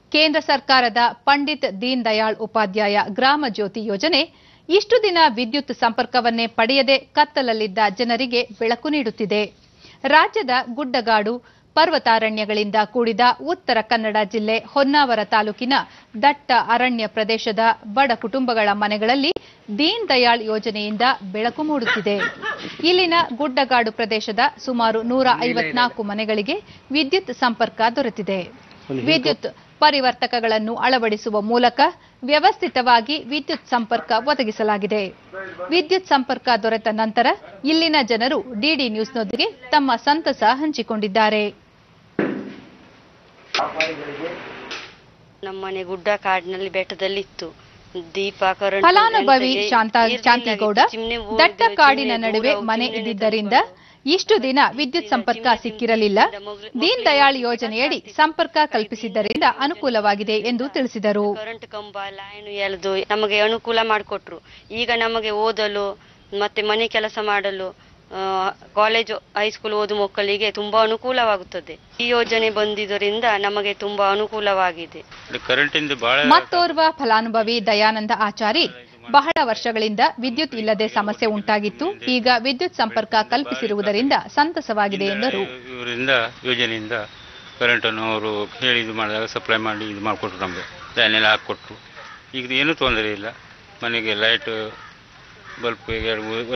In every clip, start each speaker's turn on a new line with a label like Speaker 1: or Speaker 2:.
Speaker 1: ಕೇಂದ್ರ ಸರ್ಕಾರದ ಪಂಡಿತ್ ದೀನ್ ದಯಾಳ್ ಉಪಾಧ್ಯಾಯ ಗ್ರಾಮ ಜ್ಯೋತಿ ಯೋಜನೆ ಇಷ್ಟು ದಿನ ವಿದ್ಯುತ್ ಸಂಪರ್ಕವನ್ನೇ ಪಡೆಯದೆ ಕತ್ತಲಲ್ಲಿದ್ದ ಜನರಿಗೆ ಬೆಳಕು ನೀಡುತ್ತಿದೆ ರಾಜ್ಯದ ಗುಡ್ಡಗಾಡು ಪರ್ವತಾರಣ್ಯಗಳಿಂದ ಕೂಡಿದ ಉತ್ತರ ಕನ್ನಡ ಜಿಲ್ಲೆ ಹೊನ್ನಾವರ ತಾಲೂಕಿನ ದಟ್ಟ ಅರಣ್ಯ ಪ್ರದೇಶದ ಬಡ ಕುಟುಂಬಗಳ ಮನೆಗಳಲ್ಲಿ ದೀನ್ ದಯಾಳ್ ಯೋಜನೆಯಿಂದ ಬೆಳಕು ಮೂಡುತ್ತಿದೆ ಇಲ್ಲಿನ ಗುಡ್ಡಗಾಡು ಪ್ರದೇಶದ ಸುಮಾರು ನೂರ ಐವತ್ನಾಲ್ಕು ಮನೆಗಳಿಗೆ ವಿದ್ಯುತ್ ಸಂಪರ್ಕ ದೊರೆತಿದೆ ವಿದ್ಯುತ್ ಪರಿವರ್ತಕಗಳನ್ನು ಅಳವಡಿಸುವ ಮೂಲಕ ವ್ಯವಸ್ಥಿತವಾಗಿ ವಿದ್ಯುತ್ ಸಂಪರ್ಕ ಒದಗಿಸಲಾಗಿದೆ ವಿದ್ಯುತ್ ಸಂಪರ್ಕ ದೊರೆತ ನಂತರ ಇಲ್ಲಿನ ಜನರು ಡಿಡಿ ನ್ಯೂಸ್ನೊಂದಿಗೆ ತಮ್ಮ ಸಂತಸ ಹಂಚಿಕೊಂಡಿದ್ದಾರೆ
Speaker 2: ನಮ್ಮನೆ ಗುಡ್ಡ ಕಾಡಿನಲ್ಲಿ ಬೆಟ್ಟದಲ್ಲಿ ಇತ್ತು ದೀಪ ಕರೆಂಟ್
Speaker 1: ಫಲಾನುಭವಿ
Speaker 2: ಎಂತ
Speaker 1: ಶಾಂತಾ
Speaker 2: ಇರ್ಲಿಲ್ಲ,
Speaker 1: ಶಾಂತಿಗೌಡ
Speaker 2: ಚಿಮ್ನೆ ಊದು,
Speaker 1: ದಟ್ಟ ಕಾಡಿನ
Speaker 2: ಚಿಮ್ನೆ
Speaker 1: ನಡುವೆ
Speaker 2: ದೂರ
Speaker 1: ಮನೆ
Speaker 2: ಚಿಮ್ನೆ
Speaker 1: ಇದ್ದಿದ್ದರಿಂದ ಇಷ್ಟು ದಿನ ವಿದ್ಯುತ್ ಸಂಪರ್ಕ ಸಿಕ್ಕಿರಲಿಲ್ಲ ದೀನ್ ದಯಾಳ್ ಯೋಜನೆಯಡಿ ಸಂಪರ್ಕ ಕಲ್ಪಿಸಿದ್ದರಿಂದ ಅನುಕೂಲವಾಗಿದೆ ಎಂದು ತಿಳಿಸಿದರು
Speaker 2: ಕರೆಂಟ್ ಕಂಬ ಲೈನ್ ಎಳೆದು ನಮಗೆ ಅನುಕೂಲ ಮಾಡಿಕೊಟ್ರು ಈಗ ನಮಗೆ ಓದಲು ಮತ್ತೆ ಮನೆ ಕೆಲಸ ಮಾಡಲು ಆ, ಕಾಲೇಜು ಹೈಸ್ಕೂಲ್ ಓದು ಮಕ್ಕಳಿಗೆ ತುಂಬಾ ಅನುಕೂಲವಾಗುತ್ತದೆ ಈ ಯೋಜನೆ ಬಂದಿದ್ದರಿಂದ ನಮಗೆ ತುಂಬಾ ಅನುಕೂಲವಾಗಿದೆ
Speaker 3: ಕರೆಂಟಿಂದ ಬಹಳ
Speaker 1: ಮತ್ತೋರ್ವ ಫಲಾನುಭವಿ ದಯಾನಂದ ಆಚಾರಿ ಬಹಳ ವರ್ಷಗಳಿಂದ ವಿದ್ಯುತ್ ಇಲ್ಲದೆ ಸಮಸ್ಯೆ ಉಂಟಾಗಿತ್ತು ಈಗ ವಿದ್ಯುತ್ ಸಂಪರ್ಕ ಕಲ್ಪಿಸಿರುವುದರಿಂದ ಸಂತಸವಾಗಿದೆ ಎಂದರು
Speaker 3: ಇವರಿಂದ ಯೋಜನೆಯಿಂದ ಕರೆಂಟನ್ನು ಅವರು ಹೇಳಿ ಇದು ಮಾಡಿದಾಗ ಸಪ್ಲೈ ಮಾಡಿ ಇದು ಮಾಡಿಕೊಟ್ರು ನಮಗೆ ಫ್ಯಾನೆಲ್ಲ ಹಾಕ್ಕೊಟ್ರು ಈಗ ಏನೂ ತೊಂದರೆ ಇಲ್ಲ ಮನೆಗೆ ಲೈಟ್ ಬಲ್ಪ್ ಎರಡು ಮೂರು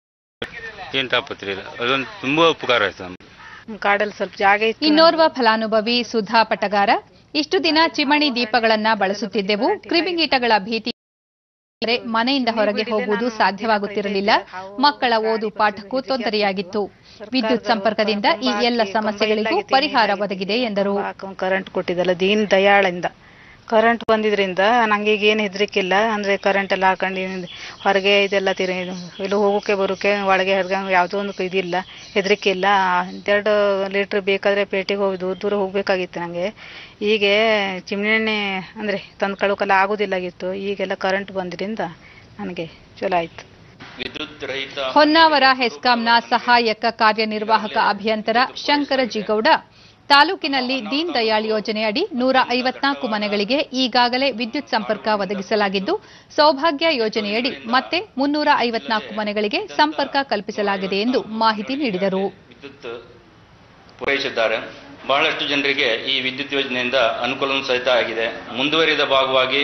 Speaker 3: ಏನು ತಾಪತ್ರೆ ಇಲ್ಲ ಅದೊಂದು ತುಂಬ ಉಪಕಾರ ಆಯ್ತು ನಮ್ಗೆ
Speaker 4: ಕಾಡಲ್ಲಿ ಸ್ವಲ್ಪ ಜಾಗ ಇತ್ತು
Speaker 1: ಇನ್ನೋರ್ವ ಫಲಾನುಭವಿ ಸುಧಾ ಪಟಗಾರ ಇಷ್ಟು ದಿನ ಚಿಮಣಿ ದೀಪಗಳನ್ನ ಬಳಸುತ್ತಿದ್ದೆವು ಕ್ರಿಮಿಕೀಟಗಳ ಭೀತಿ ಇದ್ದರೆ ಮನೆಯಿಂದ ಹೊರಗೆ ಹೋಗುವುದು ಸಾಧ್ಯವಾಗುತ್ತಿರಲಿಲ್ಲ ಮಕ್ಕಳ ಓದು ಪಾಠಕ್ಕೂ ತೊಂದರೆಯಾಗಿತ್ತು ವಿದ್ಯುತ್ ಸಂಪರ್ಕದಿಂದ ಈ ಎಲ್ಲ ಸಮಸ್ಯೆಗಳಿಗೂ ಪರಿಹಾರ ಒದಗಿದೆ ಎಂದರು
Speaker 4: ಕರೆಂಟ್ ಕೊಟ್ಟಿದ್ದಲ್ಲ ದೀನ್ ದಯಾಳಿಂದ ಕರೆಂಟ್ ಬಂದಿದ್ರಿಂದ ನಂಗೆ ಈಗ ಏನು ಹೆದರಿಕಿಲ್ಲ ಅಂದ್ರೆ ಕರೆಂಟ್ ಎಲ್ಲ ಹಾಕೊಂಡು ಏನ್- ಹೊರಗೆ ಇದೆಲ್ಲ ತಿರು ಎಲ್ಲ ಹೋಗೋಕೆ ಬರೋಕೆ ಒಳಗೆ ಹೊರಗೆ ಯಾವುದೋ ಒಂದು ಇದಿಲ್ಲ ಹೆದರಿಕೆ ಇಲ್ಲ ಎರಡು ಲೀಟ್ರ್ ಬೇಕಾದ್ರೆ ಪೇಟೆಗೆ ಹೋಗಿ ದೂರ ದೂರ ಹೋಗ್ಬೇಕಾಗಿತ್ತು ನನಗೆ ಹೀಗೆ ಚಿಮ್ನಿ ಎಣ್ಣೆ ಅಂದರೆ ತಂದು ಕಳ್ಕೊಲ್ಲ ಆಗೋದಿಲ್ಲಾಗಿತ್ತು ಈಗೆಲ್ಲ ಕರೆಂಟ್ ಬಂದ್ರಿಂದ ನನಗೆ ಚಲೋ ಆಯ್ತು
Speaker 3: ವಿದ್ಯುತ್ ರಹಿತ
Speaker 1: ಹೊನ್ನಾವರ ಹೆಸ್ಕಾಂನ ಸಹಾಯಕ ಕಾರ್ಯನಿರ್ವಾಹಕ ಅಭಿಯಂತರ ಶಂಕರ ಜಿಗೌಡ ತಾಲೂಕಿನಲ್ಲಿ ದೀನ್ ದಯಾಳ್ ಯೋಜನೆಯಡಿ ನೂರ ಐವತ್ನಾಲ್ಕು ಮನೆಗಳಿಗೆ ಈಗಾಗಲೇ ವಿದ್ಯುತ್ ಸಂಪರ್ಕ ಒದಗಿಸಲಾಗಿದ್ದು ಸೌಭಾಗ್ಯ ಯೋಜನೆಯಡಿ ಮತ್ತೆ ಮುನ್ನೂರ ಐವತ್ನಾಲ್ಕು ಮನೆಗಳಿಗೆ ಸಂಪರ್ಕ ಕಲ್ಪಿಸಲಾಗಿದೆ ಎಂದು ಮಾಹಿತಿ ನೀಡಿದರು
Speaker 5: ವಿದ್ಯುತ್ ಪೂರೈಸಿದ್ದಾರೆ ಬಹಳಷ್ಟು ಜನರಿಗೆ ಈ ವಿದ್ಯುತ್ ಯೋಜನೆಯಿಂದ ಅನುಕೂಲ ಸಹಿತ ಆಗಿದೆ ಮುಂದುವರಿದ ಭಾಗವಾಗಿ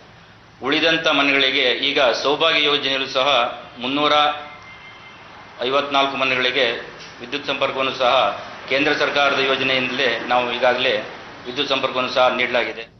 Speaker 5: ಉಳಿದಂಥ ಮನೆಗಳಿಗೆ ಈಗ ಸೌಭಾಗ್ಯ ಯೋಜನೆಯಲ್ಲೂ ಸಹ ಮುನ್ನೂರ ಐವತ್ನಾಲ್ಕು ಮನೆಗಳಿಗೆ ವಿದ್ಯುತ್ ಸಂಪರ್ಕವನ್ನು ಸಹ ಕೇಂದ್ರ ಸರ್ಕಾರದ ಯೋಜನೆಯಿಂದಲೇ ನಾವು ಈಗಾಗಲೇ ವಿದ್ಯುತ್ ಸಂಪರ್ಕವನ್ನು ಸಹ ನೀಡಲಾಗಿದೆ